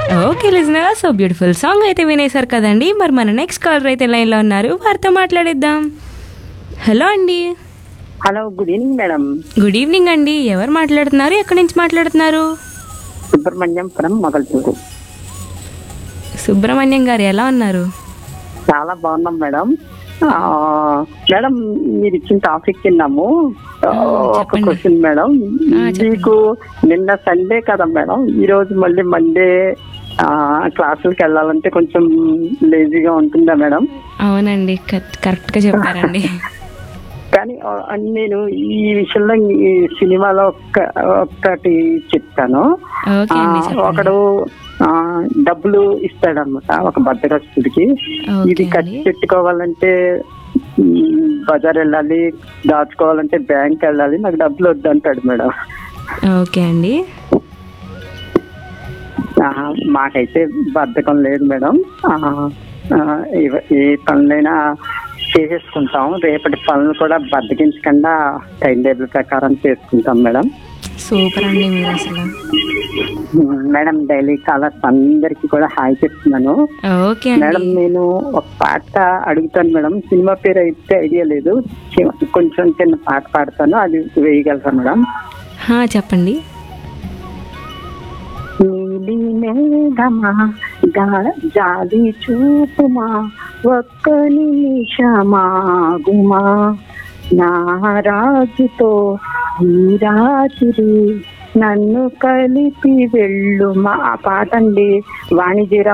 Okay listener so beautiful song అయితే వినేశారు కదండి మరి మన నెక్స్ట్ కాలర్ అయితే లైన్లో ఉన్నారు వారితో మాట్లాడిద్దాం హలో అండి hello good evening madam good evening అండి ఎవరు మాట్లాడుతున్నారు ఎక్కడి నుంచి మాట్లాడుతున్నారు సుబ్రహ్మణ్యంపురం మొగల్తూరు సుబ్రహ్మణ్యం గారు ఎలా ఉన్నారు చాలా బాగున్నాం మేడం ఆ, మేడం మీరు ఇచ్చిన టాపిక్ విన్నాము ఆ, ఒక చెప్పండి. క్వశ్చన్ మేడం ఆ, చెప్పండి. మీకు నిన్న సండే కదా మేడం ఈ రోజు మళ్ళీ మండే క్లాసులకు వెళ్ళాలంటే కొంచెం లేజీగా ఉంటుందా మేడం అవునండి కరెక్ట్గా చెప్పారండి కానీ ఆ, నేను ఈ విషయంలో ఈ సినిమాలో ఒక్క ఒక్కటి చెప్తాను ఓకే ఆ, అండి చెప్పండి ఒకడు ఆ, డబ్బులు ఇస్తాడన్నమాట ఒక బద్దకస్తుడికి ఓకే ఇది ఖర్చు అండి. పెట్టుకోవాలంటే ఉమ్, బజార్ వెళ్ళాలి దాచుకోవాలంటే బ్యాంక్ వెళ్ళాలి నాకు డబ్బులు వద్దు అంటాడు మేడం ఓకే అండి ఆ, మాకైతే బద్ధకం లేదు మేడం ఆ, ఆ, ఇవ- ఏ పనులైనా చేసేసుకుంటాం రేపటి పనులు కూడా బద్దకించకుండా టైం టేబుల్ ప్రకారం చేసుకుంటాం మేడం సూపర్ అండి మీరు అసలు మేడం డైలీ కాలర్స్ అందరికి కూడా హాయ్ చెప్తున్నాను ఓకే మేడం అండి నేను ఒక పాట అడుగుతాను మేడం సినిమా పేరు అయితే ఐడియా లేదు చి- కొంచెం చిన్న పాట పాడతాను అది వేయగలరా మేడం హా, చెప్పండి నీలి మేఘమా గా- జాలి చూపుమా ఒక్క నిమిషమాగుమా నా రాజుతో ఈ రాత్రి నన్ను కలిపి వెళ్ళుమా ఆ పాట అండి వాణిజ్యరావు